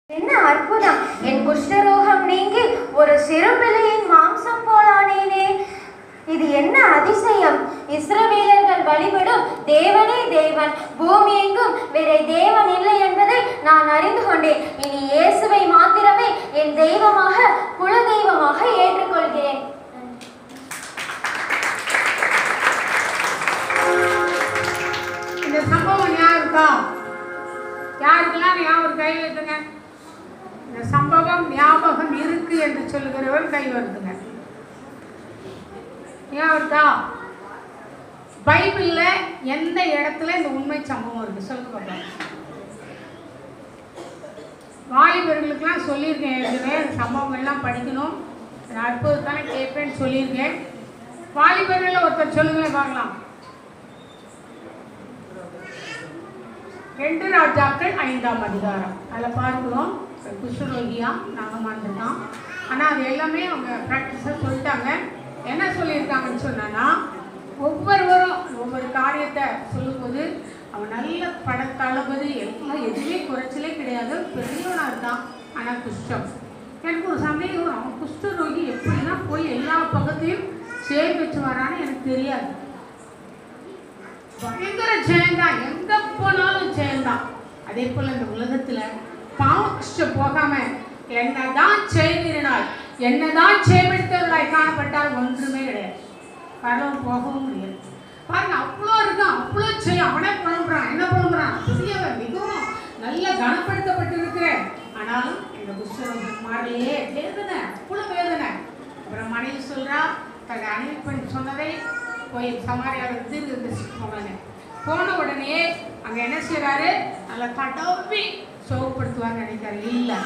என்ன அற்புதம் என் குஷ்டரோகம் நீங்கி ஒரு சிறு பிள்ளையின் மாம்சம் போலானேனே இது என்ன அதிசயம் இஸ்ரவேலர்கள் வழிபடும் தேவனே தேவன் பூமி எங்கும் வேற தேவன் இல்லை என்பதை நான் அறிந்து கொண்டேன் இனி இயேசுவை மாத்திரமே என் தெய்வமாக குல தெய்வமாக ஏற்றுக்கொள்கிறேன் இந்த சம்பவம் ஞாபகம் இருக்கா யாருக்கெல்லாம் ஞாபகம் கை வைத்துங்க இந்த சம்பவம் ஞாபகம் இருக்கு என்று சொல்லுகிறவர் கை வருதுங்க ஞாபகம் இருக்கா பைபிள்ல எந்த இடத்துல இந்த உண்மை சம்பவம் இருக்கு சொல்லுங்க பார்க்கலாம் வாலிபர்களுக்கெல்லாம் சொல்லியிருக்கேன் ஏற்கனவே இந்த சம்பவங்கள்லாம் படிக்கணும் நான் அற்புதத்தானே கேட்பேன்னு சொல்லியிருக்கேன் வாலிபர்களில் ஒருத்தர் சொல்லுங்களேன் பார்க்கலாம் ரெண்டு ராஜாக்கள் ஐந்தாம் அதிகாரம் அதில் பார்க்கிறோம் குஷ்ணரோகியா நாகமான் ஆனால் அது எல்லாமே அவங்க ப்ராக்டிஸாக சொல்லிட்டாங்க என்ன சொல்லியிருக்காங்கன்னு சொன்னா ஒவ்வொருவரும் ஒவ்வொரு காரியத்தை சொல்லும்போது அவன் நல்ல பட தளபதி எல்லாம் எதுவுமே குறைச்சலே கிடையாது பெரியவனாக இருக்கான் ஆனால் குஷ்டம் எனக்கு ஒரு சந்தேகம் வரும். அவன் குஷ்டரோகி எப்படின்னா போய் எல்லா பக்கத்தையும் சேர் வச்சு வரான்னு எனக்கு தெரியாது பயங்கர ஜெயந்தான் எங்க போனாலும் ஜெயந்தான் அதே போல இந்த உலகத்துல பாவகிருஷ்ட போகாம என்னதான் செய்திருந்தால் என்னதான் செய்வெடுத்தவர்களாய் காணப்பட்டால் ஒன்றுமே கிடையாது பரவம் போகவும் முடியாது பாருங்க அவ்வளோ இருக்கான் அவ்வளோ செய்ய அவனே புலம்புறான் என்ன புலம்புறான் பெரியவன் மிகவும் நல்ல கனப்படுத்தப்பட்டு இருக்கிறேன் ஆனாலும் இந்த குஷ்டரோகம் மாறலையே வேதனை அவ்வளோ வேதனை அப்புறம் மனைவி சொல்றா தன் அணிவிப்பன் சொன்னதை போய் சமாரியாவில் தீர்ந்து போனேன் போன உடனே அங்கே என்ன செய்றாரு நல்லா தடவி சோகப்படுத்துவார்னு நினைக்கிறாரு இல்லை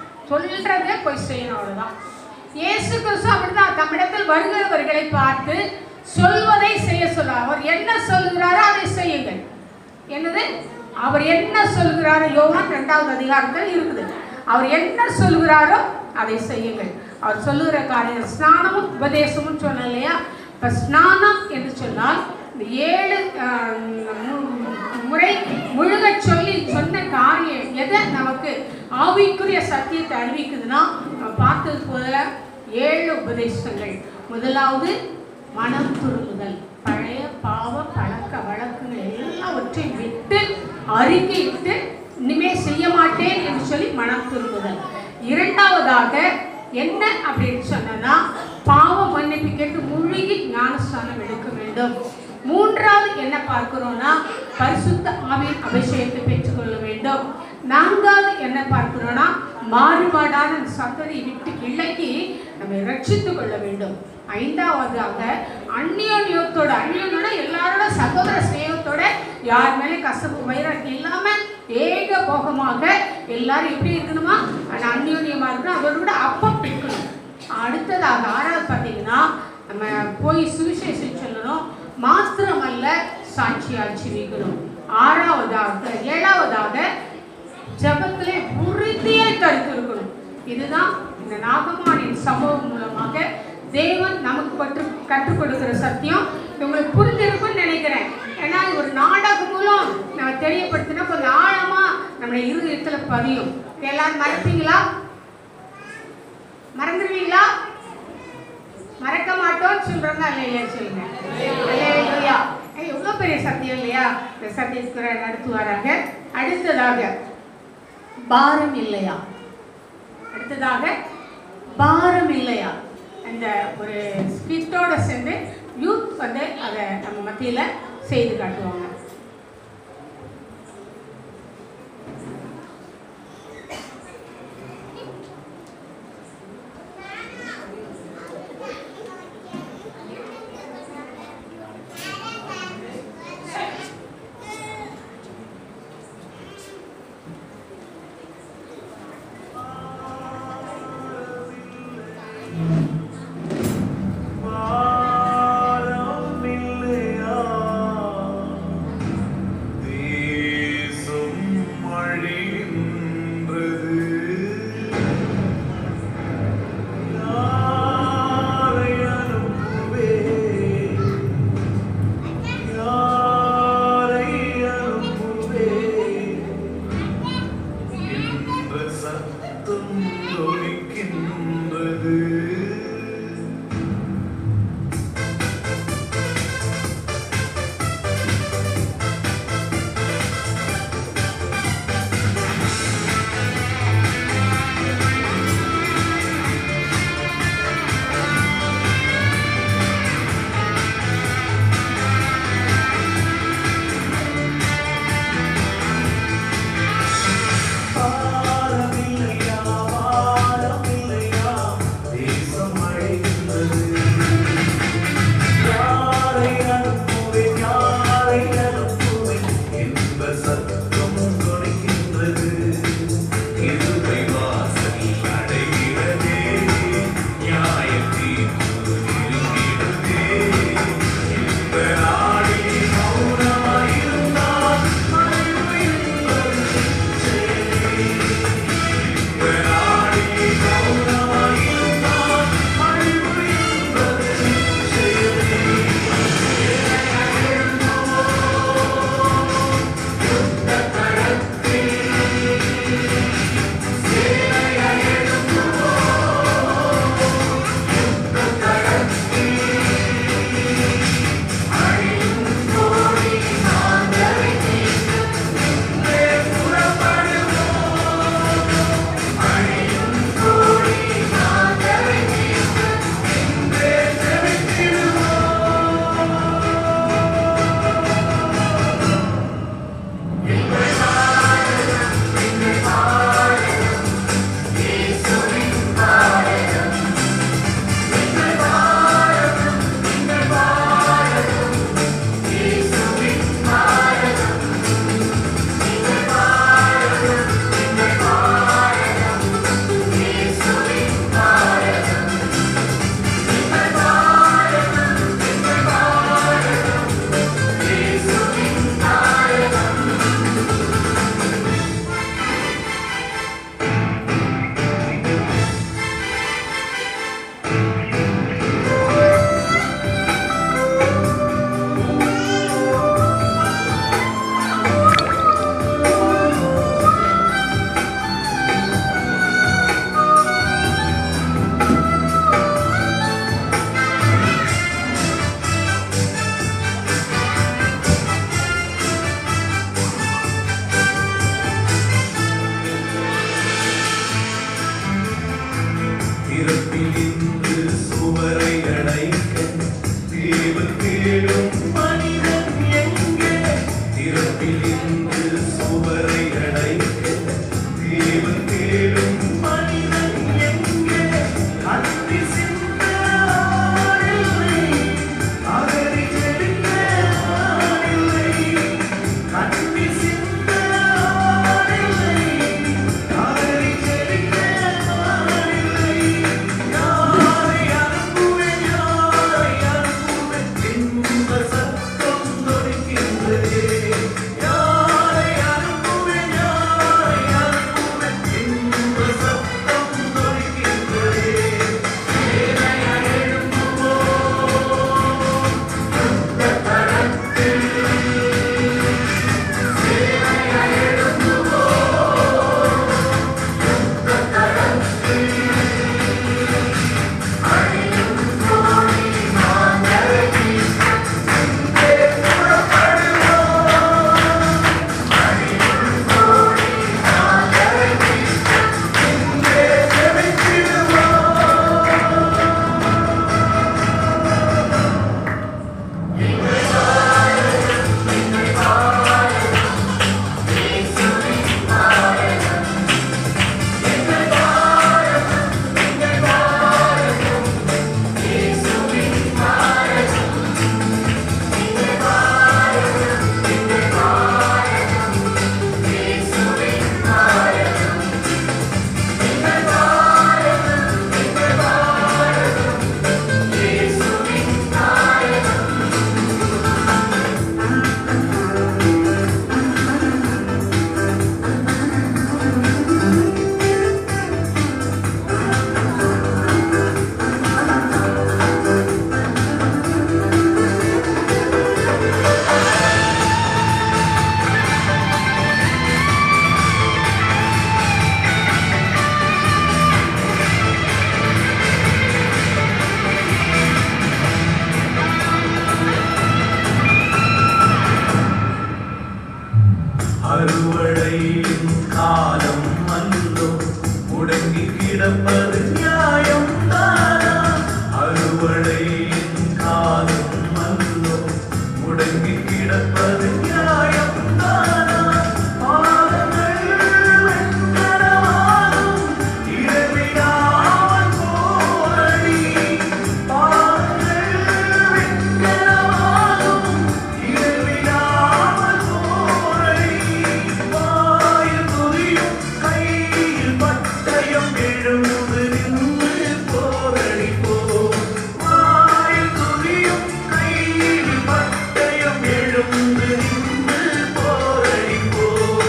சொல்றதே போய் செய்யணும் அவ்வளவுதான் இயேசு கிறிஸ்து அப்படிதான் தம்மிடத்தில் வருகிறவர்களை பார்த்து சொல்வதை செய்ய சொல்றார் அவர் என்ன சொல்லுகிறாரோ அதை செய்யுங்கள் என்னது அவர் என்ன சொல்லுகிறாரோ யோவான் இரண்டாவது அதிகாரத்தில் இருக்குது அவர் என்ன சொல்லுகிறாரோ அதை செய்யுங்கள் அவர் சொல்லுகிற காரியம் ஸ்நானமும் உபதேசமும் சொன்ன இல்லையா இப்ப ஸ்நானம் என்று சொன்னால் இந்த ஏழு ஆஹ், மு- முறை முழுக சொல்லி சொன்ன காரியம் எதை நமக்கு ஆவிக்குரிய சத்தியத்தை அறிவிக்குதுன்னா நம்ம பார்த்தது போல ஏழு உபதேசங்கள் முதலாவது மனம் துருங்குதல் பழைய பாவ பழக்க வழக்கங்கள் எல்லாவற்றையும் விட்டு அறிக்கையிட்டு இனிமே செய்ய மாட்டேன் என்று சொல்லி மனம் திரும்புதல் இரண்டாவதாக என்ன அப்படின்னு சொன்னா பாவ மன்னிப்பு கேட்டு முழுகி ஞானஸ்தானம் எடுக்க வேண்டும் மூன்றாவது என்ன பார்க்கிறோம்னா பரிசுத்த ஆவியின் அபிஷேகத்தை பெற்றுக்கொள்ள வேண்டும் நான்காவது என்ன பார்க்கிறோம்னா மாறுபாடான அந்த சந்ததியை விட்டு விலக்கி நம்மை ரட்சித்துக் கொள்ள வேண்டும் ஐந்தாவதாக அந்நியோன்யத்தோட அந்நியோன்னா எல்லாரோட சகோதர ஸ்நேகத்தோட யார் மேலே கசப்பு வைராக்கி இல்லாம ஏக போகமாக எல்லாரும் எப்படி இருக்கணுமா ஆனா அந்யோன்யமா இருக்கணும் அதோட கூட அப்பம் பிடிக்கணும் அடுத்ததாக ஆறாவது பார்த்தீங்கன்னா நம்ம போய் சுவிசேஷம் சொல்லணும் மாத்திரமல்ல சாட்சியாக ஜீவிக்கணும் ஆறாவதாக ஏழாவதாக ஜபத்திலே உறுதியை கருத்து இருக்கணும் இதுதான் இந்த நாகமானின் சம்பவம் மூலமாக தேவன் நமக்கு பற்று கற்றுக் கொடுக்கிற சத்தியம் இது உங்களுக்கு புரிஞ்சிருக்கும்னு நினைக்கிறேன் ஏன்னா இது ஒரு நாடகம் மூலம் நம்ம தெரியப்படுத்தினா கொஞ்சம் ஆழமா நம்மளுடைய இருதயத்துல பதியும் இது எல்லாரும் மறப்பீங்களா மறந்துடுவீங்களா மறக்க மாட்டோம்னு சொல்றாங்க அல்ல இல்லையா சொல்லுங்க அல்லேலூயா ஏய், எவ்வளவு பெரிய சத்தியம் இல்லையா இந்த சத்தியத்துறை நடத்துவாராக அடுத்ததாக பாரம் இல்லையா அடுத்ததாக பாரம் இல்லையா அந்த ஒரு ஸ்கிட்டோட சேர்ந்து யூத் வந்து அதை நம்ம மத்தியில் செய்து காட்டுவாங்க வாரம் இல்லையா சத்தம் ஒலிக்கின்றது வாரமில்லையா வாரமில்லையா தேசம் அழைக்கின்றது யாரை அனுப்புவேன் யாரை அனுப்புவேன் என்ப சத்தம் தொலைக்கின்றது இருமை வாசல் அடைகிறதே நியாய தீர்ப்பு இருக்கிறதே இந்த நாளில் மௌனமாயிருந்தால் அழிவு என்பது இந்த நாளில் மௌனமாயிருந்தால் அழிவு என்பது நிச்சயமே. கிடப்பது நியாயம் தானா அறுவடை காலம் மன்னோ முடங்கி கிடப்பது நியாயம் தானா பாதங்கள் வெண்கலமாகும் இடவிடாமல் போரடி பாதங்கள் வெண்கலமாகும் இடவிடாமல் போரடி வாயில் துதியும் கையில் பட்டயம் எழுந்து நின்று போரடி போ வாயில் துதியும் கையில் பட்டயம் எழுந்து நின்று போரடி போ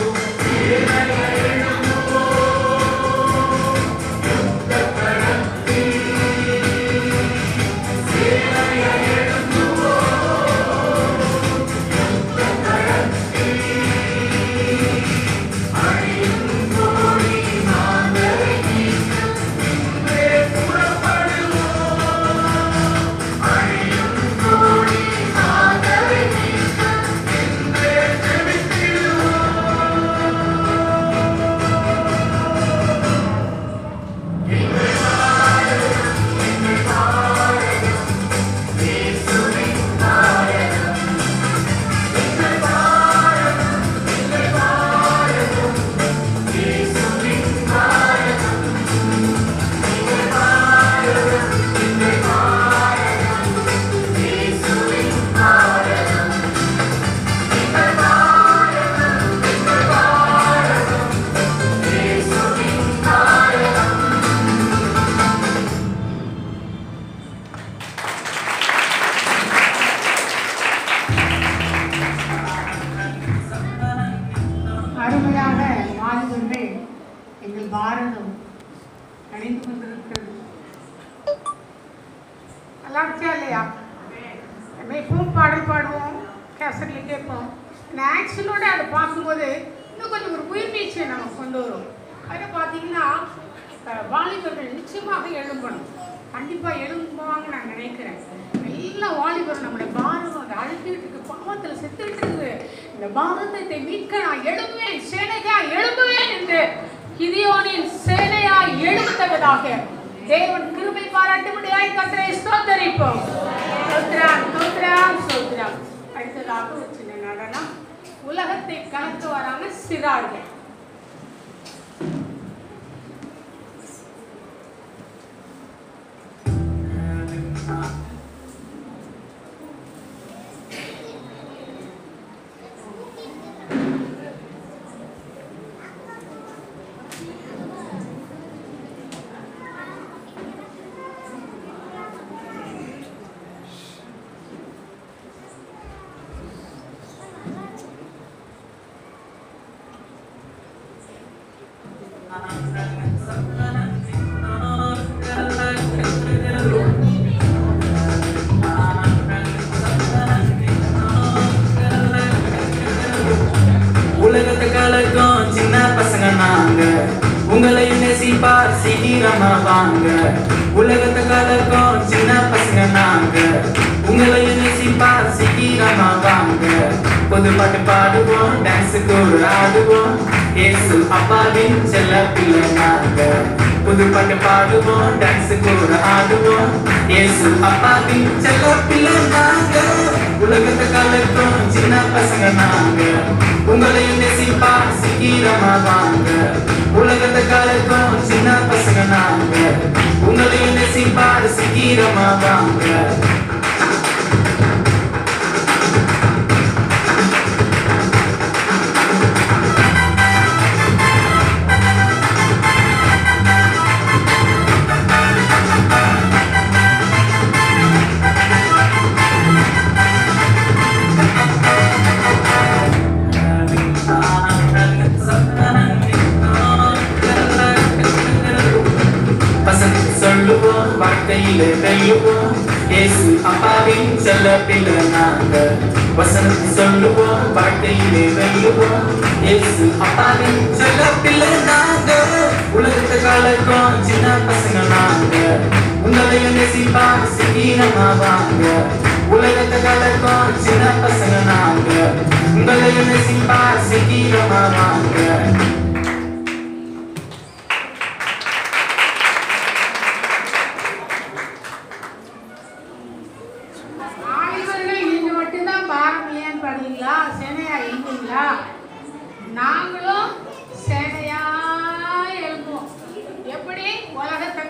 அருமையாக வாலிபர்கள் எங்கள் பாரதம் அணிந்து கொண்டிருக்கிறது நல்லா இருந்துச்சா இல்லையா நம்ம இப்பவும் பாடல் பாடுவோம் கேசட்ல கேட்போம் இந்த ஆக்ஷனோட அதை பார்க்கும்போது இன்னும் கொஞ்சம் ஒரு உயிர்நீச்சை நம்ம கொண்டு வரும் அதில் பார்த்தீங்கன்னா அஹ், வாலிபர்கள் நிச்சயமாக எழும்பணும் கண்டிப்பாக எழும்புவாங்க நான் நினைக்கிறேன் எல்லா வாலிபரும் நம்முடைய பாரதம் அதை அழுத்திட்டு இருக்கு பாவத்தில் செத்துட்டு இருக்குது இந்த பாரதத்தை மீட்க நான் எழும்புவேன் சேனையா எழும்புவேன் என்று கிதியோனின் சேனையா எழும்புத்தவதாக தேவன் கிருபை பாராட்டும்படியாய் கத்தரை ஸ்தோத்தரிப்போம் ஸ்தோத்திரம் ஸ்தோத்திரம் ஸ்தோத்திரம் அடுத்ததாக ஒரு சின்ன நடனம் உலகத்தை கலக்க வராங்க சிறார்கள் உலகத்தை கலக்கும் சின்ன பசங்க நாங்க உங்களையும் நேசிப்பார் சீக்கிரமா வாங்க உலகத்தை கலக்கும் சின்ன பசங்க நாங்க உங்களையும் நேசிப்பார் சீக்கிரமா வாங்க புது பாட்டு பாடுவோம் டான்ஸுக்கு ஒரு ஆடுவோம் ஏசு அப்பாவின் செல்ல பிள்ளை நாங்க புது பாட்டு பாடுவோம் டான்ஸுக்கு ஒரு ஆடுவோம் ஏசு அப்பாவின் செல்ல பிள்ளை நாங்க உலகத்தை கலக்கும் சின்ன பசங்க நாங்க உங்களையும் நேசிப்பா சீக்கிரமா வாங்க உலகத்தை கலக்கும் சின்ன பசங்க நாங்க உங்களையும் நேசிப்பா சீக்கிரமா வாங்க பசங்க சொல்லுவோம் வாழ்க்கையில வெல்லுவோம் இயேசு அப்பாவின் செல்ல பிள்ளை நாங்க வசனம் சொல்லுவோம் வாழ்க்கையிலே வெல்லுவோம் இயேசு அப்பாவின் செல்ல பிள்ளை நாங்க உலகத்தை கலக்கும் சின்ன பசங்க நாங்க உங்களையும் நேசிப்பா சீக்கிரமா வாங்க உலகத்தை கலக்கும் சின்ன பசங்க நாங்க உங்களையும் நேசிப்பா சீக்கிரமா வாங்க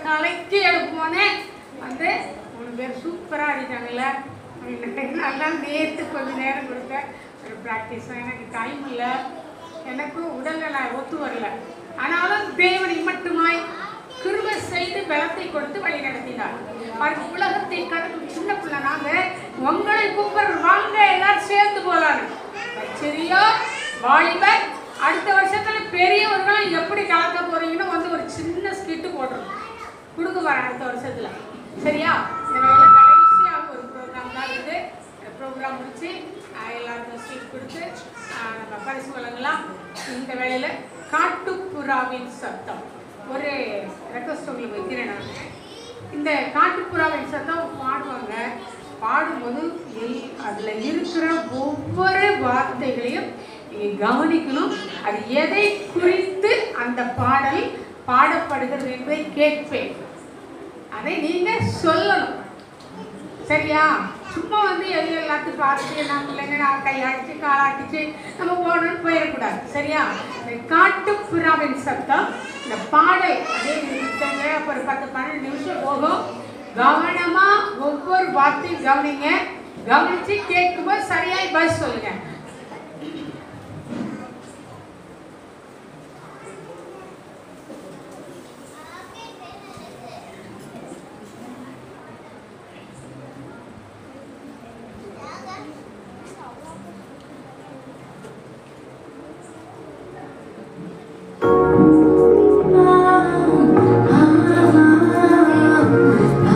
கலக்கி எழுப்புவோனே வந்து மூணு பேர் சூப்பராக ஆடிட்டாங்கல்ல எனக்கு நல்லா நேற்று கொஞ்சம் நேரம் கொடுத்தேன் ஒரு ப்ராக்டிஸ் எனக்கு டைம் இல்லை எனக்கும் உடல்நல ஒத்து வரல ஆனாலும் தேவனை மட்டுமாய் கிருபை செய்து பலத்தை கொடுத்து வழி நடத்தினார் பாருங்க உலகத்தை கடக்கும் சின்ன பிள்ளை நாங்க உங்களை கூப்பிடுற வாங்க எல்லாரும் சேர்ந்து போலான்னு சரியா வாலிபர் அடுத்த வருஷத்துல பெரியவர்களும் எப்படி கலக்க போறீங்கன்னு வந்து ஒரு சின்ன ஸ்கிட்டு போடுறோம் கொடுக்க வரேன் அடுத்த வருஷத்துல சரியா இந்த வேலை கடைசியா ஒரு ப்ரோக்ராம் தான் இருக்குது இந்த ப்ரோக்ராம் முடிச்சு ஆஹ், எல்லாருக்கும் ஸ்வீட் கொடுத்து ஆஹ், நம்ம பரிசு வழங்கலாம் இந்த வேளையில காட்டுப்புறாவின் சத்தம் ஒரு ரெக்வஸ்ட் உங்களுக்கு வைக்கிறேன் நான் இந்த காட்டுப்புறாவின் சத்தம் பாடுவாங்க பாடும்போது எல்- அதுல இருக்கிற ஒவ்வொரு வார்த்தைகளையும் நீங்க கவனிக்கணும் அது எதை குறித்து அந்த பாடல் பாடப்படுகிறது என்பதை கேட்பேன் அதை நீங்க சொல்லணும் சரியா சும்மா வந்து எது எல்லாத்தையும் பார்த்துட்டு நம்ம பிள்ளைங்க நான் கையாடிச்சு காலாட்டிச்சு நம்ம போகணும்னு போயிடக்கூடாது சரியா இந்த காட்டுப்புறாவின் சத்தம் இந்த பாடல் அதே நிறுத்தங்க ஒரு பத்து பன்னெண்டு நிமிஷம் போகும் கவனமா ஒவ்வொரு வார்த்தையும் கவனிங்க கவனிச்சு கேட்கும்போது சரியாய் பதில் சொல்லுங்க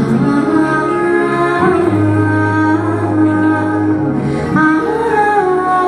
ஆ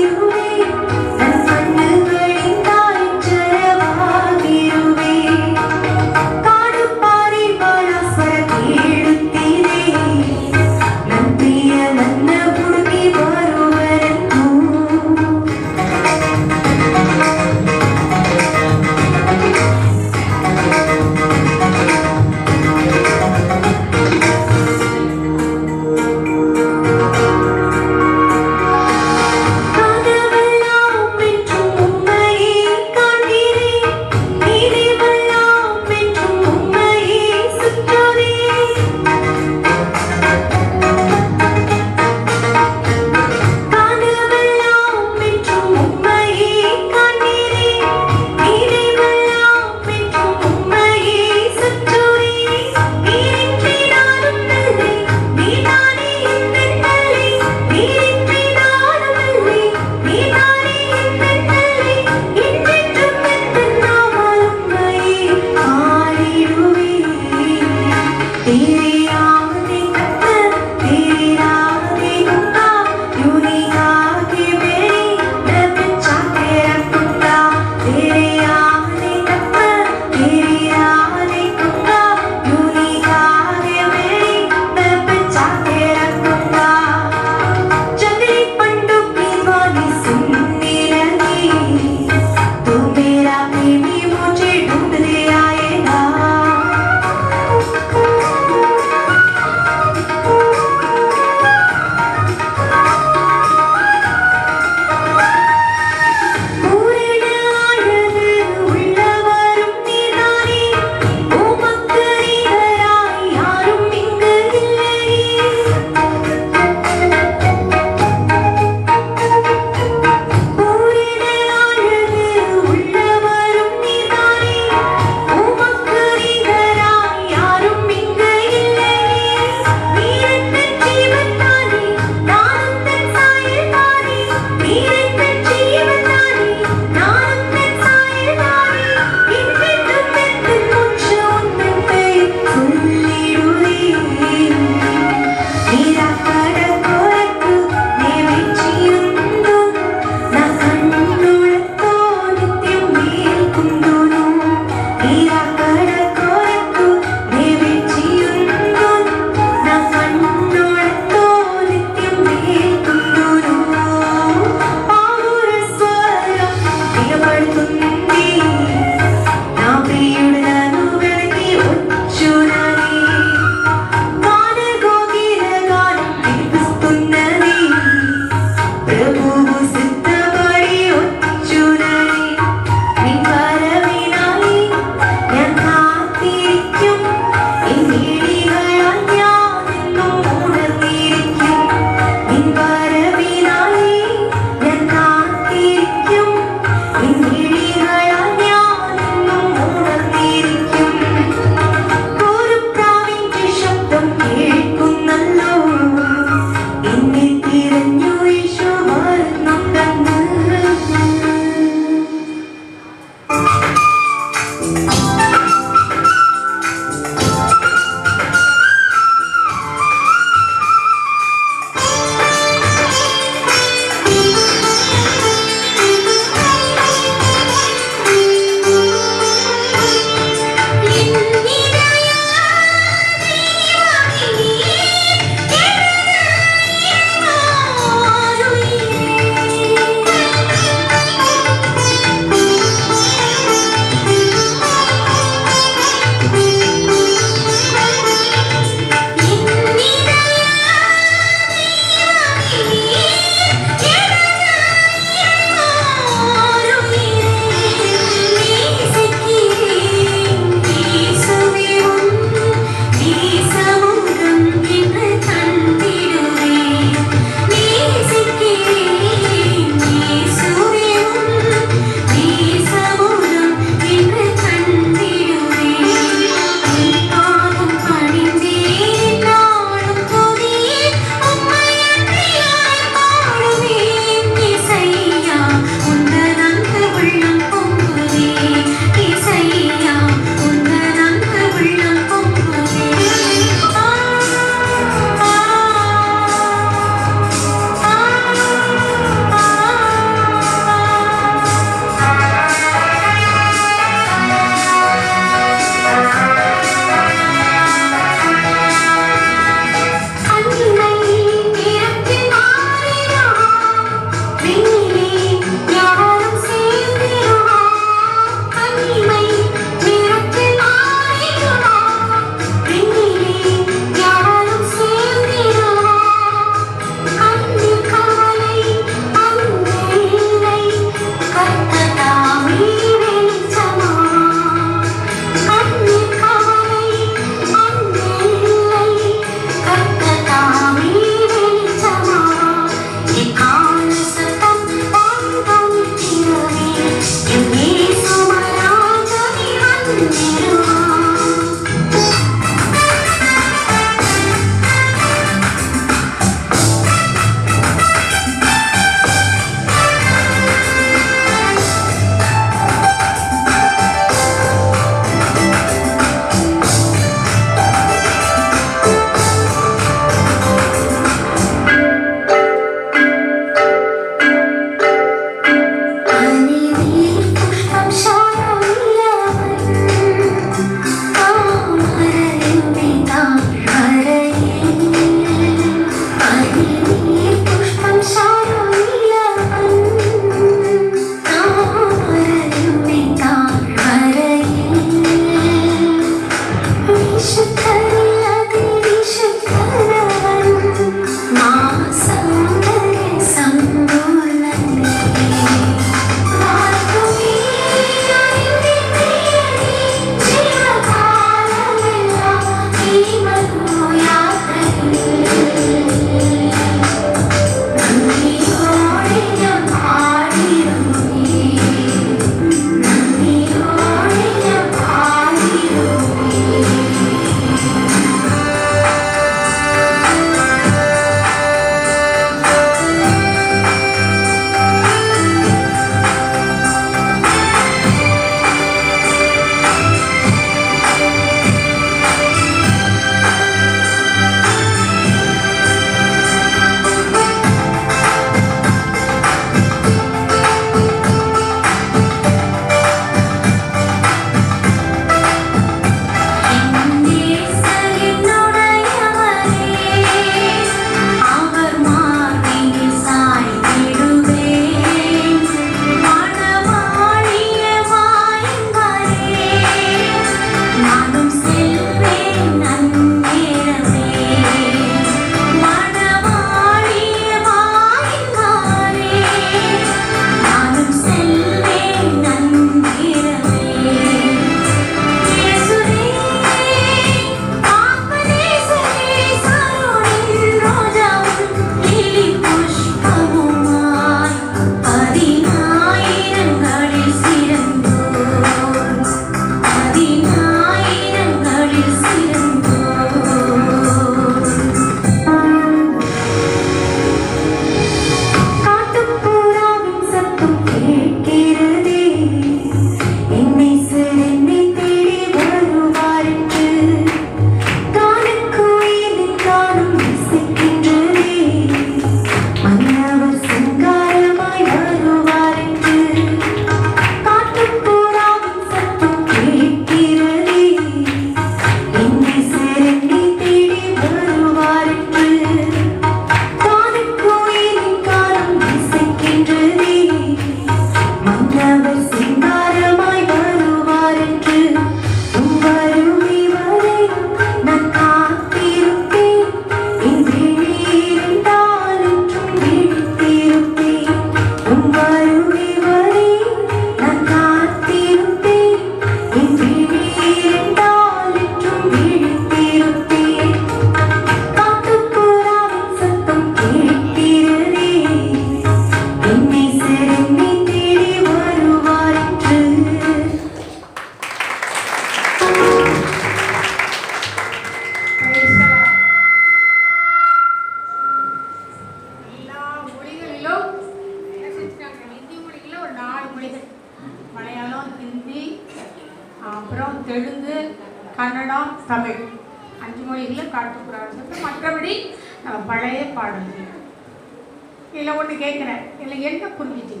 அப்புறம் தெலுங்கு கன்னடம் தமிழ் அஞ்சு மொழிகளில் காட்டுப்புறான்னு சொல்லிட்டு மற்றபடி நம்ம பழைய பாடல்கள் இதில் ஒன்று கேட்குறேன் இதில் என்ன புரிஞ்சிட்டீங்க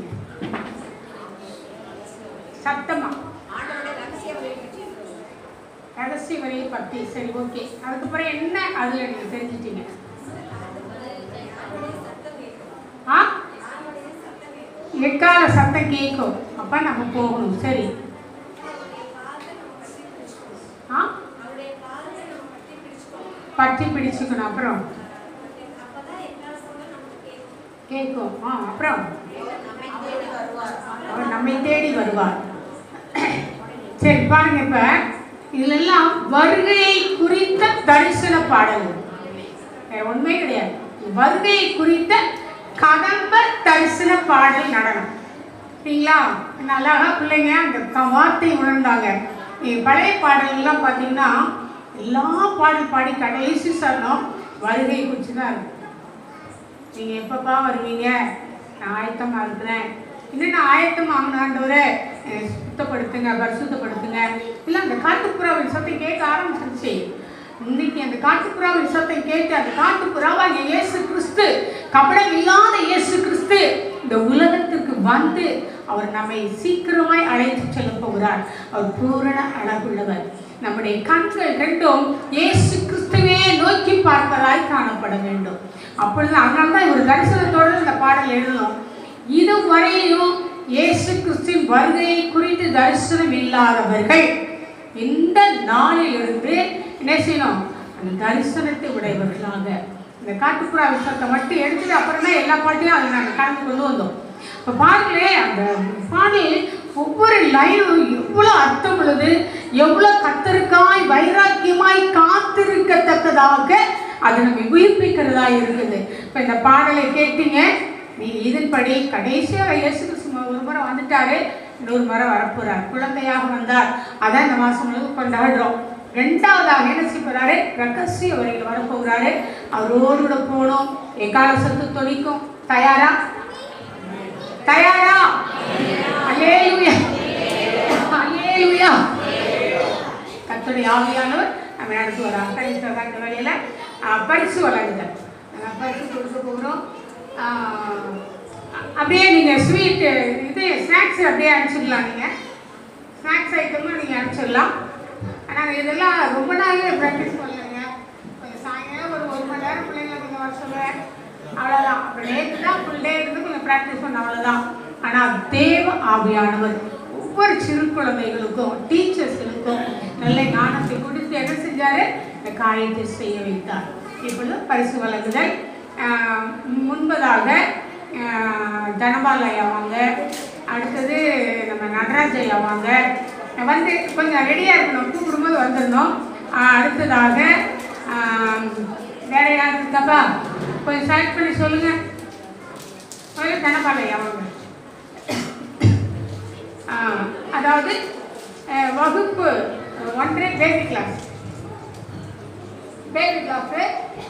சத்தமா ரகசிய வரையை பற்றி சரி ஓகே அதுக்கப்புறம் என்ன அதில் நீங்கள் தெரிஞ்சிட்டீங்க ஆ எக்கால சத்தம் கேட்கும் அப்போ நம்ம போகணும் சரி ஆ பற்றி பிடிச்சுக்கணும் அப்புறம் கேட்கும் ஆ அப்புறம் அவர் நம்மை தேடி வருவார் சரி பாருங்க இப்ப இதுலெல்லாம் வருகையை குறித்த தரிசன பாடல்கள் வேற ஒண்ணுமே கிடையாது வருகையை குறித்த கதம்ப தரிசன பாடல் நடனம் சரிங்களா நல்லா பிள்ளைங்க அந்த க- வார்த்தை உணர்ந்தாங்க நீங்க பழைய பாடல்கள்லாம் பார்த்தீங்கன்னா எல்லா பாடல் பாடி கடைசி சரணம் வருகை குறித்து தான் இருக்கும் நீங்கள் எப்பப்பா வருவீங்க நான் ஆயத்தமாக இருக்கிறேன் இன்னும் நான் ஆயத்தம் ஆகணாண்டவரை சுத்தப்படுத்துங்க பரிசுத்தப்படுத்துங்க இல்லை அந்த காட்டுப்புறாவின் சத்தம் கேட்க ஆரம்பிச்சிருச்சு இன்னைக்கு அந்த காட்டுப்புறாவின் சத்தம் கேட்டு அந்த காட்டுப்புறாவாகிய இயேசு கிறிஸ்து கபடம் இல்லாத இயேசு கிறிஸ்து இந்த உலகத்திற்கு வந்து அவர் நம்மை சீக்கிரமாய் அழைத்து செல்ல போகிறார் அவர் பூரண அழகுள்ளவர் நம்முடைய கண்கள் ரெண்டும் இயேசு கிறிஸ்துவே நோக்கி பார்ப்பதாய் காணப்பட வேண்டும் அப்பொழுது அதனால தான் ஒரு தரிசனத்தோடு இந்த பாடல் எழுதணும் இதுவரையிலும் இயேசு கிறிஸ்துவின் வருகையை குறித்து தரிசனம் இல்லாதவர்கள் இந்த நாளிலிருந்து என்ன செய்யணும் அந்த தரிசனத்தை உடையவர்களாக இந்த காட்டுப்புறா விஷயத்தை மட்டும் எடுத்துட்டு அப்புறமே எல்லா பாட்டையும் அதை நாங்கள் கலந்து கொண்டு வந்தோம் இப்போ பாருங்களேன் அந்த பாடல் ஒவ்வொரு லைனும் எவ்வளோ அர்த்தம் உள்ளது எவ்வளோ கத்தருக்காய் வைராக்கியமாய் காத்திருக்கத்தக்கதாக அது நம்மை உயிர்ப்பிக்கிறதா இருக்குது இப்போ இந்த பாடலை கேட்டீங்க நீ இதன்படி கடைசியாக இயேசு கிறிஸ்து ஒரு முறை வந்துட்டாரு இன்னொரு முறை வரப்போறார் குழந்தையாக வந்தார் அதான் இந்த மாதம் முழுக்க கொண்டாடுறோம் ரெண்டாவதாக என்ன செய்ய போறாரு ரகசிய வரையில் வரப்போகிறாரு அவரோடு கூட போகணும் எக்கால சத்து தொனிக்கும் தயாரா தயாரா அல்லேலூயா அல்லேலூயா கர்த்தருடைய ஆவியானவர் நம்ம நடத்து வராங்க கடைசி இந்த வேலையில் பரிசு வழங்குதல் நம்ம பரிசு கொடுக்க போகிறோம் ஆஹ், அப்படியே நீங்கள் ஸ்வீட்டு இது ஸ்நாக்ஸ் அப்படியே அனுப்பிச்சிடலாம் நீங்கள் ஸ்நாக்ஸ் ஐட்டமும் நீங்கள் அனுப்பிச்சிடலாம் ஆனால் இதெல்லாம் ரொம்ப நாளே ப்ராக்டிஸ் பண்ணலைங்க கொஞ்சம் சாயங்காலம் ஒரு ஒரு மணி நேரம் பிள்ளைங்களை கொஞ்சம் வர சொல்லுவேன் அவ்வளோதான் அப்புறம் நேற்று தான் ஃபுல் டே இருந்து கொஞ்சம் ப்ராக்டிஸ் பண்ண அவ்வளோதான் ஆனால் தேவ ஆவியானவர் ஒவ்வொரு சிறு குழந்தைகளுக்கும் டீச்சர்ஸ்களுக்கும் நல்ல ஞானத்தை கொடுத்து என்ன செஞ்சாரு இந்த காரியத்தை செய்ய வைத்தார் இப்பொழுது பரிசு வழங்குதல் ஆஹ், முன்பதாக ஆஹ், தனபால் ஐயா வாங்க அடுத்தது நம்ம நடராஜ் ஐயா வாங்க வந்து கொஞ்சம் ரெடியாக இருக்கணும் கூப்பிடும்போது வந்துடணும் ஆஹ், அடுத்ததாக ஆஹ், வேற யார் இருக்காப்பா கொஞ்சம் செலக்ட் பண்ணி சொல்லுங்க முதல்ல தனபால் ஐயா வாங்க ஆஹ், அதாவது அஹ், வகுப்பு ஒன்றே baby class baby class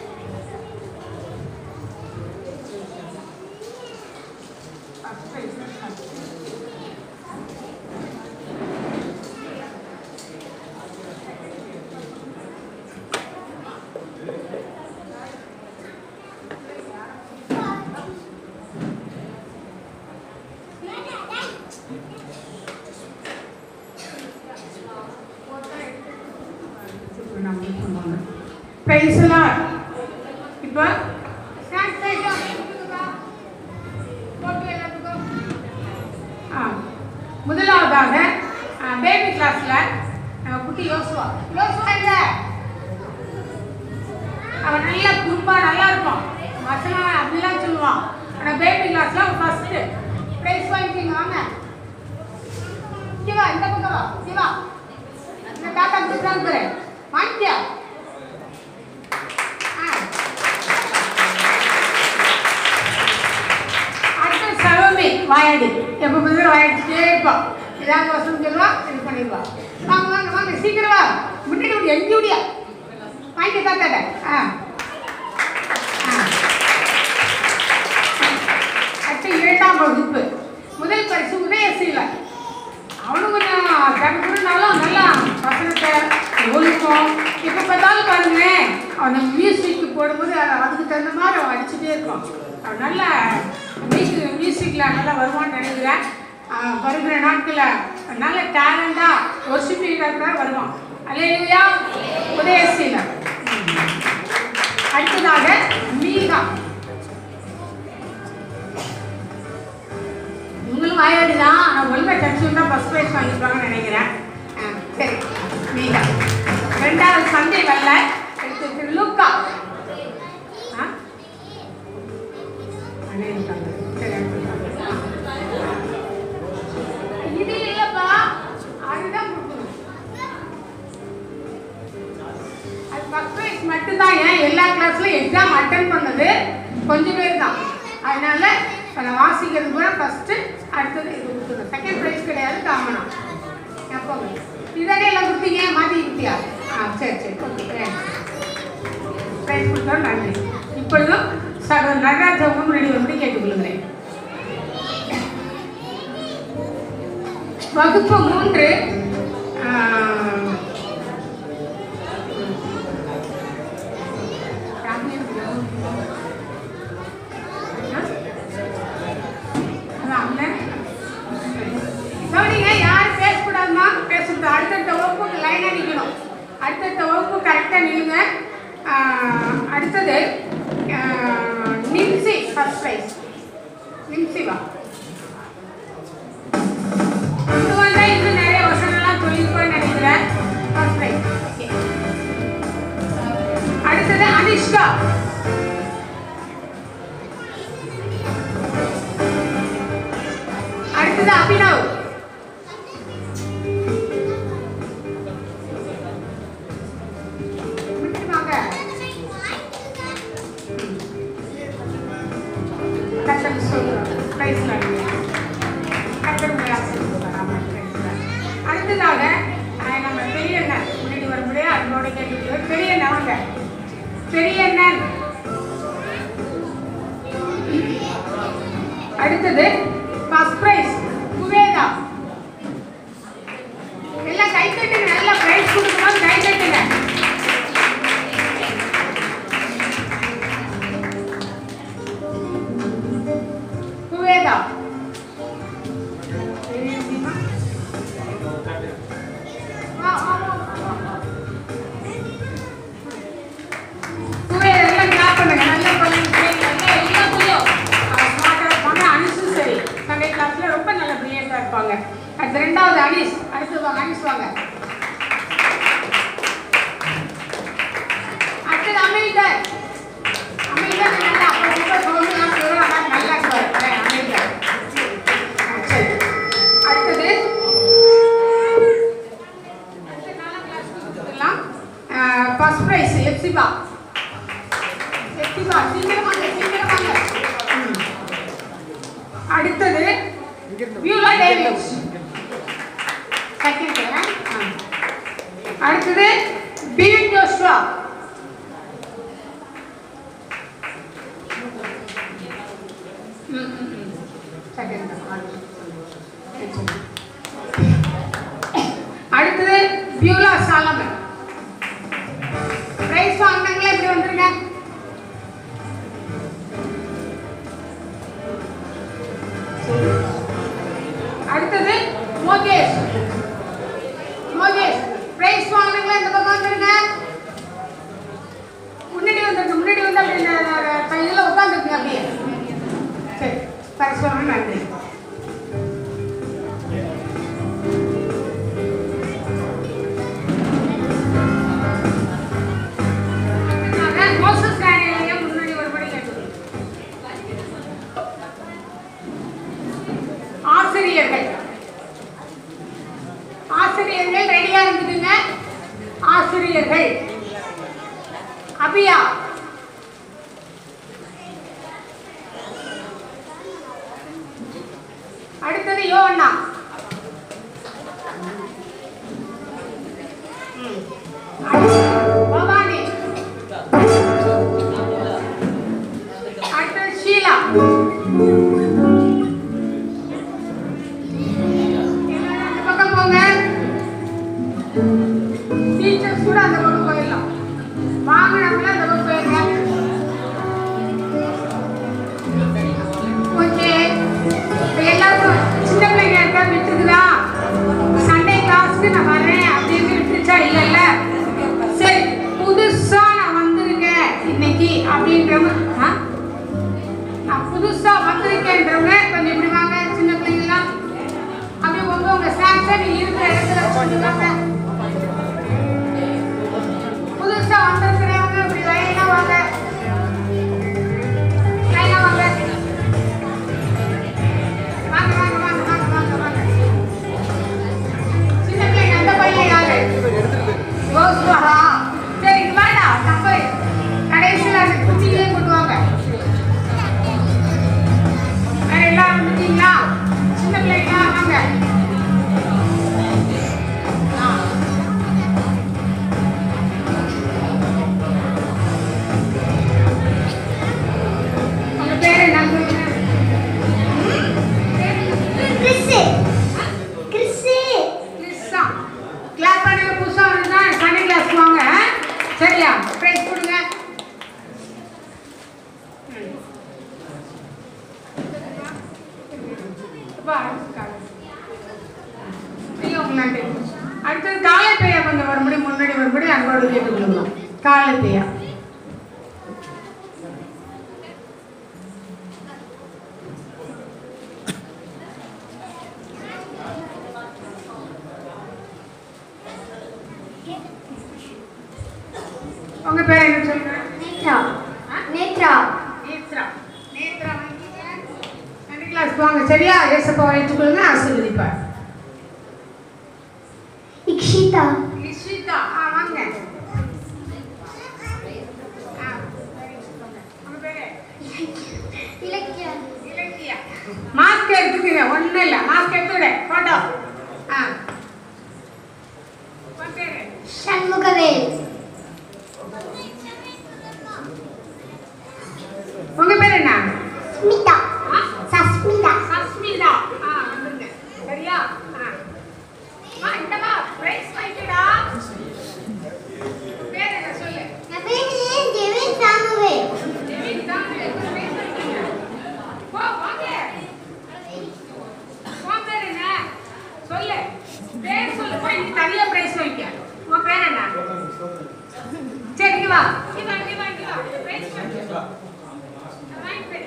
prize எல்லாம் இப்போ ஸ்நாக்ஸ் ஐட்டம் போட்டு எல்லாத்துக்கும் ஆ முதலாவதாக பேபி கிளாஸில் நம்ம குட்டி யோசுவா யோசுவா இல்லை அவன் நல்லா குறும்பா நல்லா இருப்பான் வசனம் அப்படிலாம் சொல்லுவான் ஆனால் பேபி கிளாஸில் அவன் ஃபஸ்ட்டு ப்ரைஸ் வாங்கிக்கிங்க வாங்க சிவா இந்த பக்கம் வா சிவா இந்த தாத்தா கொடுக்குறாங்க பாரு வாங்கிட்டியா ஆ அடுத்து சலோமி வாயாடி எப்போ முதல்ல வாயாடிச்சுட்டே இருப்பான் ஏதாவது வசனம் சொல்லுவா இது பண்ணிடுவா வாங்க வாங்க வாங்க சீக்கிரம் வா முன்னாடி விடு எஞ்சி விடியா வாங்கி தாத்தாட்ட ஆ ஆ. அடுத்து இரண்டாம் வகுப்பு முதல் பரிசு உதயசீலன் அவனும் கொஞ்சம் தடுப்புனாலும் நல்லா தகுந்த மாதிரி அவன் அடிச்சுட்டே இருப்பான் அவன் நல்ல மியூசிக் மியூசிக்கில் நல்லா வருவான்னு நினைக்கிறேன் ஆஹ் வருகிற நாட்களில் நல்ல டேலண்டாக ஒர்ஷிப் கூட வருவான் அலையா உதயசீல அடுத்ததாக மீகா இவங்களும் வாயாடி தான் ஆனால் ஒழுங்காக சர்ச்சு தான் ஃபஸ்ட் ப்ரைஸ் வாங்கியிருப்பாங்கன்னு நினைக்கிறேன் ஆ, சரி மீகா ரெண்டாவது சந்தை வரல அடுத்து லுக்கா ஆ அண்ணே இருக்காங்க. சரி, அடுத்து. இது இல்லப்பா அதுதான் கொடுக்கணும் அது ஃபர்ஸ்ட் ப்ரைஸ் மட்டும்தான் ஏன் எல்லா கிளாஸ்லையும் எக்ஸாம் அட்டன் பண்ணது கொஞ்சம் பேர் தான் அதனால இப்போ நான் வாசிக்கிறது கூட ஃபஸ்ட்டு அடுத்தது இது கொடுத்துருங்க செகண்ட் ப்ரைஸ் கிடையாது காமனா எப்போங்க இதானே எல்லாம் கொடுத்தீங்க மாற்றி கொடுத்தியா ஆ சரி சரி ஓகே ப்ரைஸ் கொடுத்தோம் நன்றி இப்பொழுதும் சகோதரர் நடராஜ் அவங்க முன்னாடி வந்து கேட்டுக்கொள்கிறேன் வகுப்பு மூன்று ஆஹ், அதான் அண்ணன். கவனிங்க யாரும் பேசக்கூடாதுமா பேசக்கூடாது அடுத்தடுத்த வகுப்புக்கு லைனாக நிற்கணும் அடுத்தடுத்த வகுப்பு கரெக்டாக நில்லுங்க ஆஹ், அடுத்தது ஆஹ், நிம்சி ஃபர்ஸ்ட் ப்ரைஸ் நிம்சி வா இது வந்து இன்னும் நிறைய வசனம்லாம் சொல்லியிருப்பேன்னு நினைக்கிறேன் ஃபர்ஸ்ட் ப்ரைஸ் ஓகே அடுத்தது அனிஷ்கா அடுத்தது அபினவ் விட்டுருவாங்க கஷ்டம் சொல்லுவாங்க ப்ரைஸ்ல கஷ்டம் அடுத்ததாக அஹ், நம்ம பெரியண்ணன் முன்னாடி வர முடியாது அதனோட கேட்டு பெரியண்ணன் வாங்க பெரியண்ணன் அடுத்தது ஃபர்ஸ்ட் பிரைஸ் குவேதா எல்லாம் கை தட்டுங்க நல்லா பிரைஸ் கொடுக்கணும் கை தட்டுங்க குவேதா வா, வா, வா, வா, வா. குவேதா எல்லாம் clap பண்ணுங்க நல்லா பண்ணுங்க நல்லா எல்லாத்துலயும் ஸ்மார்ட்டாக இருப்பாங்க அனிஸும் சரி சண்டே கிளாஸ்ல ரொம்ப நல்ல பிரில்லியண்டாக இருப்பாங்க அடுத்து ரெண்டாவது அனிஸ் அடுத்து வாங்க அனிஸ் வாங்க அடுத்தது அமெரிக்கர் அமெரிக்கர் நல்லா அப்போ ரொம்ப சோம்பலாம் சொல்லுவோம் ஆனால் நல்லா இருப்பார் அமெரிக்கர் சரி அடுத்தது அடுத்து நல்ல கிளாஸ் கொடுத்துடலாம் ஃபர்ஸ்ட் ப்ரைஸ் எப்சிபா எப்சிபா சீக்கிரம் வாங்க சீக்கிரம் வாங்க ம். அடுத்தது வியூலா டேவிட் செகண்ட் அடுத்தது பீன் ஜோஷ்வா செகண்ட் அடுத்தது பியூலா சாலமன் பிரைஸ் வாங்கினாங்களே இப்படி வந்துருங்க அடுத்தது மோகேஷ் மோகேஷ் பிரைஸ் வாங்கினாங்களே இந்த பக்கம் வந்துருங்க முன்னாடி வந்துருங்க முன்னாடி வந்து அப்படி இந்த இதில் உட்காந்துருக்குங்க அப்படியே சரி பரஸ்பரம் நன்றி அடுத்ததாக மோசஸ் டேனியலையே முன்னாடி ஒருபடி கேட்டுக்கொள்ளும் ஆசிரியர்கள் ஆசிரியர்கள் ரெடியா இருந்துக்குங்க ஆசிரியர்கள் அபியா அடுத்தது யோவண்ணா ம். அடுத்தது பவானி அடுத்தது ஷீலா எல்லாரும் அந்த பக்கம் போங்க டீச்சர்ஸ் கூட அந்த பக்கம் போயிடலாம் வாங்கினவங்கள அந்த பக்கம் போயிருங்க யோசுவா சரி இங்க வாடா நம்ம கடைசியில் அந்த குச்சியிலே கொண்டு வாங்க வேற எல்லாரும் வந்துட்டீங்களா சின்ன பிள்ளைங்களா வாங்க ஆ. உங்க பேர் என்ன சொல்லுங்க கிறிஸ்து கிறிஸ்து கிறிஸ்தா. clap பண்ணுங்க, புதுசா வந்தா Sunday class வாங்க. சரியா Praise கொடுங்க. ம். அப்பா, ஆரம்பிச்சுக்காங்க. ஐயோ, நன்றி. அடுத்தது காலை பெய்யா கொஞ்சம் வரும்படி முன்னாடி வரும்படி அன்போடு கேட்டுக்கொள்ளுவோம் காலை பெய்யா உங்க பேர் என்ன சொல்லுங்க நேத்ரா நேத்ரா நேத்ரா நேத்ரா வந்தீங்க ரெண்டு கிளாஸ் வாங்க சரியா ஏசப்பா ஏற்றுக்கொள்ளுங்க ஆசீர்வதிப்பார் இக்ஷிதா நிஷிதா ஆ வாங்க ஆ, சரி, வாங்க. உங்க பேரு இலக்கியா இலக்கியா மாஸ்க் எடுத்துக்கங்க ஒண்ணும் இல்ல மாஸ்க் எடுத்துவிட போட்டோ ஆ உன் பேரு சண்முகவேல் உங்க பேர் என்ன ஸ்மிதா ஆ? சஸ்மிதா சஸ்மிதா ஆ வந்துருங்க சரியா ஆ வா இந்த வா பிரைஸ் வாங்கிடா பேர் என்ன சொல்லு என் பேர் ஜெவின் சாமுவேல் ஜெமின் தான் பிரைஸ் வாங்கிங்க போ வாங்க உன் பேர் என்ன சொல்லு பேர் சொல்லு போய் நீ தனியா பிரைஸ் வாங்கிக்க உன் பேர் என்ன சரி இங்க வா இங்க வா இங்க வா இங்க வா பிரைஸ் வாங்கிக்க வாங்கிட்டு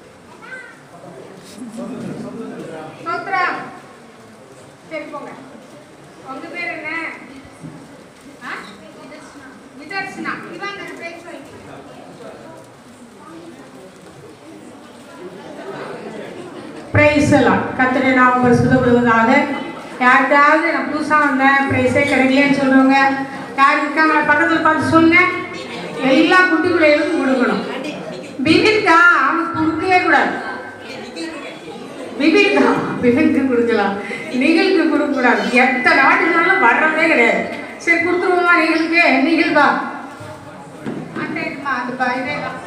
சோத்ரம் சரி போங்க உங்க பேர் என்ன ஆ? விதர்ஷனா இவாங்க பிரைஸ் வாங்கிக்க பிரைஸ் எல்லாம் கத்திரை நாம் பரிசுத்தப்படுவதாக யாருக்காவது நான் புதுசாக வந்தேன் ப்ரைஸே கிடைக்கலன்னு சொல்கிறவங்க யார் இருக்காங்களா பக்கத்தில் பார்த்து சொல்லுங்க எல்லா குட்டி பிள்ளைகளுக்கும் கொடுக்கணும் பிபின்கா அவனுக்கு கொடுக்கவே கூடாது பிபின்கா பிபின்க்கு கொடுக்கலாம் நிகழ்க்கு கொடுக்கக்கூடாது எத்தனை வாட்டி சொன்னாலும் வர்றதே கிடையாது சரி கொடுத்துருவோமா நிகழ்க்கு நிகழ்வா அந்த இதுமா அந்த பா இதே தான்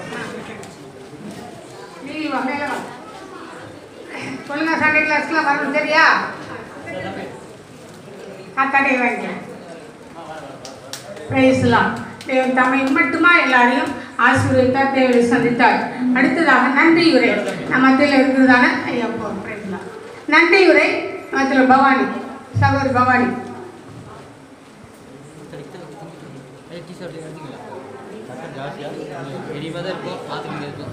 நிகழ் வா மேலே வா சொல்லுங்க சண்டே கிளாஸ்க்குலாம் வரணும் சரியா காத்தாடே வாங்க பிரைஸ்லாம் தேவன் தம்மை மட்டுமா எல்லாரையும் ஆசீர்வதித்தார் தேவனை சந்தித்தார் அடுத்ததாக நன்றி உரை நம்ம மத்தியில் இருக்கிறதான ஐயா போ பிரைஸ்லாம் நன்றி உரை மத்தியில் பவானி சகோதரி பவானி டிஷர்ட் எடுத்துக்கலாம் ஜாஸ்தியாக பெரியமாக தான் இருக்கும் பார்த்துக்கிங்க இருக்கும்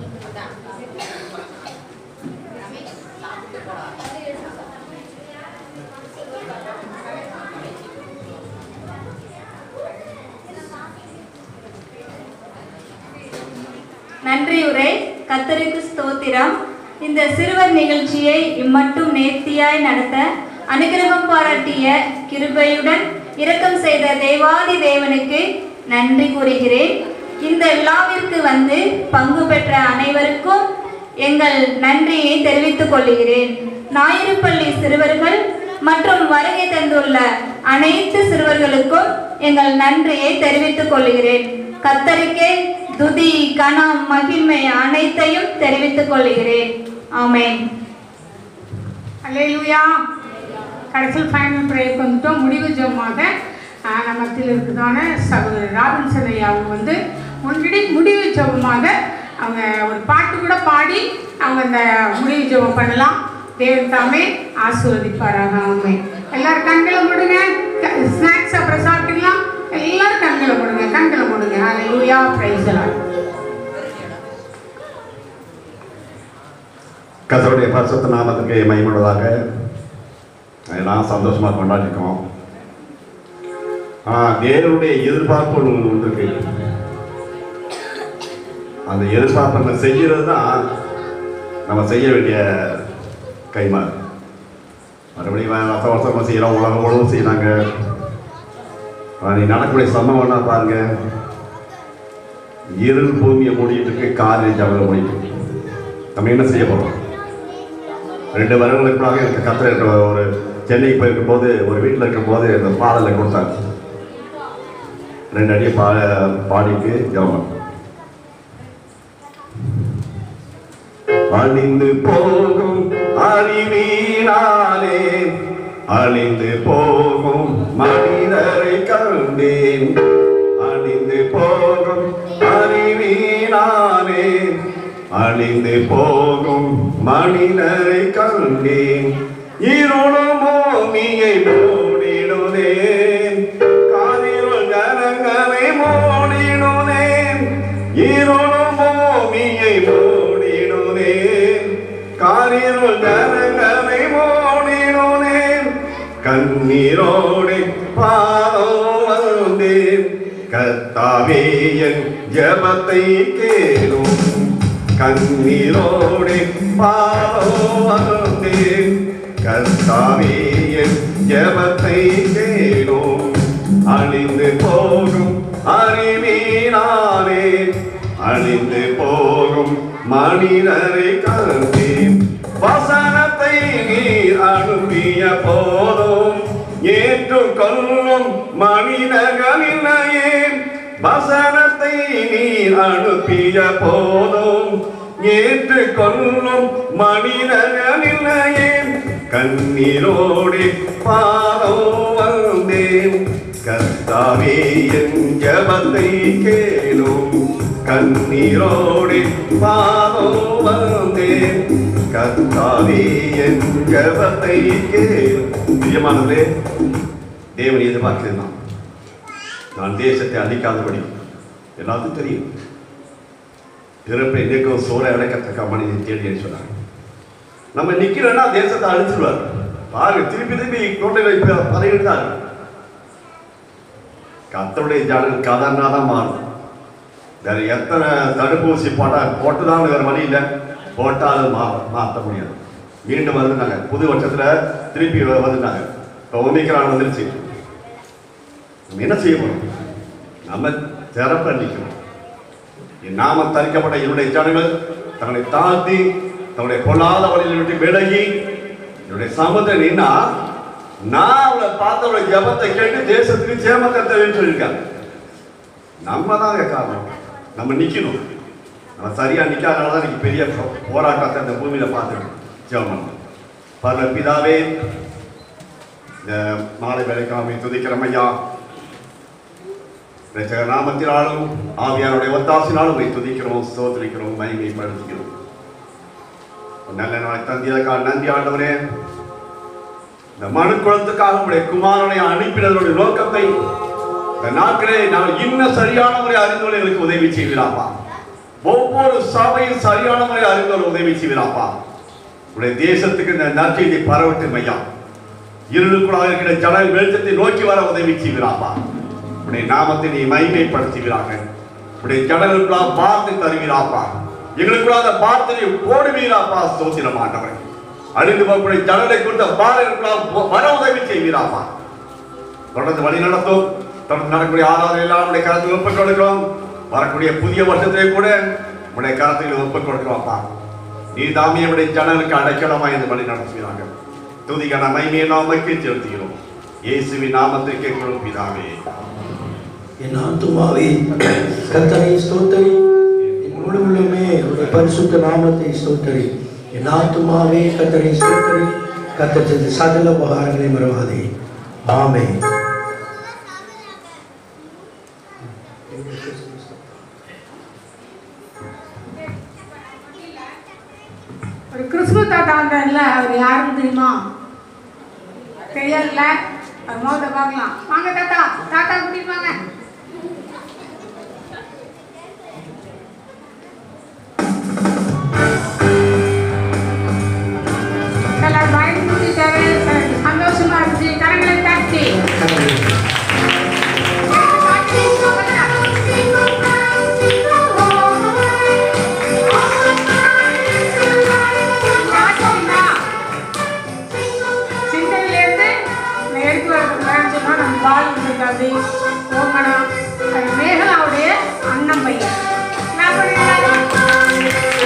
நன்றியுரை கத்தருக்கு ஸ்தோத்திரம் இந்த சிறுவர் நிகழ்ச்சியை இம்மட்டும் நேர்த்தியாய் நடத்த அனுகிரகம் பாராட்டிய கிருபையுடன் இரக்கம் செய்த தேவாதி தேவனுக்கு நன்றி கூறுகிறேன் இந்த விழாவிற்கு வந்து பங்கு பெற்ற அனைவருக்கும் எங்கள் நன்றியை தெரிவித்துக் கொள்கிறேன் ஞாயிறுப்பள்ளி சிறுவர்கள் மற்றும் வருகை தந்துள்ள அனைத்து சிறுவர்களுக்கும் எங்கள் நன்றியை தெரிவித்துக் கொள்கிறேன் கத்தருக்கே துதி கணம் மகிமை அனைத்தையும் தெரிவித்துக் கொள்கிறேன் ஆமென் அல்லேலூயா கடைசியில் ஃபைனல் ப்ரேயருக்கு வந்துட்டோம் முடிவு ஜெபமாக ஆஹ், நம்ம மத்தியில் இருக்குதான சகோதரர் ராபின்சன் ஐயா அவங்க வந்து முன்னாடி முடிவு ஜெபமாக அவங்க ஒரு பாட்டு கூட பாடி அவங்க அந்த முடிவு ஜெபம் பண்ணலாம் தேவன் தாமே ஆசீர்வதிப்பாராக ஆமே எல்லாரும் கண்களை மூடுங்க ஸ்நாக்ஸ் அப்புறம் சாப்பிட்டுக்கலாம் எல்லாரும் கண்களை மூடுங்க கண்களை மூடுங்க அல்லேலூயா பிரைஸ் எல்லாம் கத்தருடைய பரிசுத்த நாமத்துக்கு மகிமுள்ளதாக எல்லாம் சந்தோஷமாக கொண்டாடிருக்கோம் ஆ, தேவனுடைய எதிர்பார்ப்பு ஒன்று ஒன்று இருக்கு அந்த எதிர்பார்ப்பை நம்ம செய்கிறது தான் நம்ம செய்ய வேண்டிய கைமாறு மறுபடியும் வருஷம் வருஷமாக செய்கிறோம் உலகம் முழுவதும் செய்கிறாங்க நீ நடக்கக்கூடிய சம்பவம்னா பாருங்க இருள் பூமியை மூடிட்டு இருக்கு காரில் ஜவல மூடிட்டு இருக்கு நம்ம என்ன செய்ய போறோம் ரெண்டு வருடங்களுக்குள்ளாக எனக்கு கத்திர என்ற ஒரு சென்னைக்கு போயிருக்கும் போது ஒரு வீட்டில் இருக்கும் போது அந்த பாடலை கொடுத்தாங்க ரெண்டு அடி பா பாடிக்கு ஜவம் அழிந்து போகும் அறிவினாலே அழிந்து போகும் மனிதரை கண்டேன் அழிந்து போகும் அறிவினாலே அழிந்து போகும் மனிதரை கண்டேன் இருளும் பூமியை மூடிடுதேன் காதிருள் ஜனங்களை மூடிடுதேன் இருளும் பூமியை மூடிடுதேன் காரிருள் ஜனங்களை மூடிடுதேன் கண்ணீரோடு பாதோ வந்தேன் கத்தாவே என் ஜபத்தை கேளும் கண்ணீரோடு பாதோ வந்தேன் கர்த்தாவே என் ஜபத்தை கேளும் அழிந்து போகும் அறிவீனாலே அழிந்து போகும் மனிதரை கருத்தேன் வசனத்தை நீர் அனுப்பிய போதும் ஏற்றுக்கொள்ளும் மனிதர்களில்லையே வசனத்தை நீர் அனுப்பிய போதும் ஏற்றுக்கொள்ளும் மனிதர்களில்லையே கண்ணீரோடு பாதம் வந்தேன் கர்த்தாவே என் ஜபத்தை கேளும் கண்ணீரோடு பாதம் வந்தேன் கர்த்தாவே என் ஜபத்தை கேளும் பிரியமானவர்களே தேவன் எதிர்பார்க்கிறேன் நான் தேசத்தை அழிக்காதபடி எல்லாத்துக்கும் தெரியும் பிறப்பை நீக்கம் சோறை அடைக்கத்தக்க மனிதன் தேடி சொன்னாங்க நம்ம நிக்கிறோம்னா தேசத்தை அழிச்சிடுவார் பாருங்க திருப்பி திருப்பி கொண்டு வைப்ப பதவிட்டார் கத்தருடைய ஜனல் கதர்னா தான் மாறும் வேற எத்தனை தடுப்பூசி போட்டா போட்டுதான் வேற வழி இல்லை போட்டாலும் மா மாற்ற முடியாது மீண்டும் வந்துட்டாங்க புது வருஷத்துல திருப்பி வ- வந்துட்டாங்க இப்போ ஒமிக்ரான் வந்துருச்சு நம்ம என்ன செய்ய போறோம் நம்ம திறப்ப நிற்கணும் என் நாம தரிக்கப்பட்ட என்னுடைய ஜனங்கள் தங்களை தாழ்த்தி தன்னுடைய பொல்லாத வழியில் விட்டு விலகி என்னுடைய சமத்தை நின்னா நான் அவளை பார்த்தவளை ஜபத்தை கேட்டு தேசத்துக்கு சேமத்தை தருவேன்னு சொல்லியிருக்காங்க நம்ம தான் காரணம் நம்ம நிக்கணும் நம்ம சரியா நிக்காதனால தான் இன்னைக்கு பெரிய போ- போராட்டத்தை இந்த பூமியில பார்த்துட்டு ஜெபம் பண்ணணும் பல பிதாவே இந்த மாலை வேலைக்காமை துதிக்கிறோம் ஐயா ரட்சக நாமத்தினாலும் ஆவியாருடைய ஒத்தாசினாலும் உம்மை துதிக்கிறோம் ஸ்தோத்திரிக்கிறோம் மகிமைப்படுத்துகிறோம் ஒரு நல்ல நாள் தந்தியதற்காக நன்றி ஆண்டவரே இந்த மனு குலத்துக்காக உடைய குமாரனை அனுப்பினதனுடைய நோக்கத்தை இந்த நாட்களே நான் இன்னும் சரியான முறை அறிந்தோடு எங்களுக்கு உதவி செய்வீராப்பா ஒவ்வொரு சபையும் சரியான முறை அறிந்தோடு உதவி செய்வீராப்பா உடைய தேசத்துக்கு இந்த நற்செய்தி பரவட்டும் ஐயா இருளுக்குள்ளாக இருக்கிற ஜன வெளிச்சத்தை நோக்கி வர உதவி செய்வீராப்பா உடைய நாமத்தை நீ மகிமைப்படுத்துவீராக உடைய ஜனங்களுக்குள்ளாக வார்த்தை தருவீராப்பா எங்களுக்குள்ளாக வார்த்தையை போடுவீராப்பா ஸ்தோத்திரம் ஆண்டவரே அழிந்து போகக்கூடிய ஜனலை கொடுத்த பாறைகளுக்குள்ளாக வர உதவி செய்வீராப்பா தொடர்ந்து வழி நடத்தும் தொடர்ந்து நடக்கக்கூடிய ஆராதனை எல்லாம் உடைய கரத்தில் ஒப்புக் கொடுக்கிறோம் வரக்கூடிய புதிய வருஷத்திலே கூட உடைய கரத்தில் ஒப்புக் கொடுக்கிறோம்ப்பா நீ தாமே உடைய ஜனலுக்கு அடைக்கலமா இந்த வழி நடத்துகிறாங்க துதிக்கான மைமையை நாமக்கு செலுத்துகிறோம் இயேசுவின் நாமத்தை கேட்கிறோம் பிதாவே என் ஆத்துமாவே கத்தரை ஸ்தோத்தரி என் முழு உள்ளமே உடைய பரிசுத்த நாமத்தை ஸ்தோத்தரி என் ஆத்துமாவே கத்தரை ஸ்தோத்தரி கத்தர் செய்த சகல உபகாரங்களை மறவாதே ஆமே ஒரு கிறிஸ்துவ தாத்தா வந்தார்ல அவர் யாருன்னு தெரியுமா தெரியல அவர் மோத பார்க்கலாம் வாங்க தாத்தா தாத்தா கூட்டிட்டு வாங்க எல்லாரும் பயந்து கூட்டிட்டாரு சந்தோஷமா இருந்துச்சு கரங்களை தாட்டி சிந்தையிலேருந்து எடுத்து வரதுக்கு சொன்னா நம்ம பால் வந்திருக்காங்க ரவி ஓமனா அது மேகலாவுடைய அண்ணன் பையன் என்ன பண்ணுறாங்க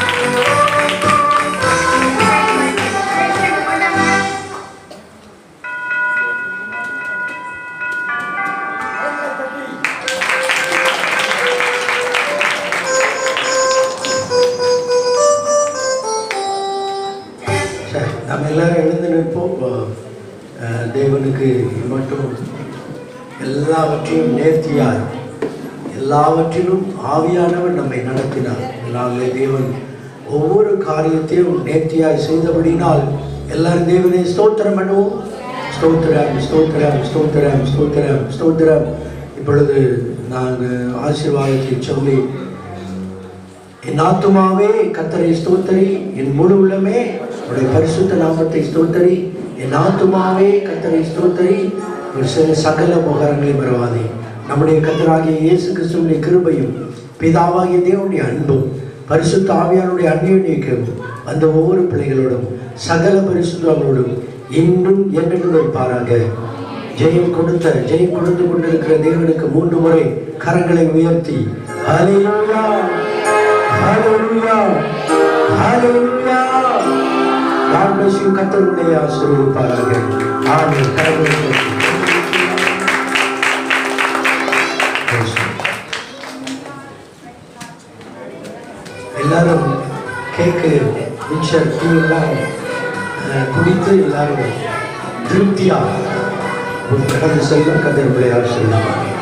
சரி நம்ம எல்லாரும் எழுந்து நிற்போம் அஹ், தேவனுக்கு மட்டும் எல்லாவற்றையும் நேர்த்தியாய் எல்லாவற்றிலும் ஆவியானவர் நம்மை நடத்தினார் இதனாலே தேவன் ஒவ்வொரு காரியத்தையும் நேர்த்தியாய் செய்தபடினால் எல்லாரும் தேவனை ஸ்தோத்திரம் பண்ணுவோம் ஸ்தோத்திரம் ஸ்தோத்திரம் ஸ்தோத்திரம் ஸ்தோத்திரம் ஸ்தோத்திரம் இப்பொழுது நாங்கள் ஆசீர்வாதத்தை சொல்லி என் ஆத்துமாவே கத்தரை ஸ்தோத்தரி என் முழு உள்ளமே உடைய பரிசுத்த நாமத்தை ஸ்தோத்தரி என் ஆத்துமாவே கத்தரை ஸ்தோத்தரி ஒரு சில சகல உபகாரங்களை மறவாதே நம்முடைய கத்தராகிய இயேசு கிறிஸ்துவனுடைய கிருபையும் பிதாவாகிய தேவனுடைய அன்பும் பரிசுத்த ஆவியானுடைய அந்நியக்கும் அந்த ஒவ்வொரு பிள்ளைகளோடும் சகல பரிசுத்தங்களோடும் இன்றும் என்றென்றும் இருப்பாராக ஜெயம் கொடுத்த ஜெயம் கொடுத்து கொண்டிருக்கிற தேவனுக்கு மூன்று முறை கரங்களை உயர்த்தி ஹalleluya ஹalleluya ஹalleluya God bless you கர்த்தருடைய ஆசீர்வதிப்பாராக ஆமென் கரங்களை உயர்த்தி. Praise God. எல்லாரும் கேக்கு மிக்சர் டீ எல்லாம் அஹ், குடித்து எல்லாரும் திருப்தியாக கடந்து செல்லும் கதிர் பிள்ளையார் சொல்லுவாங்க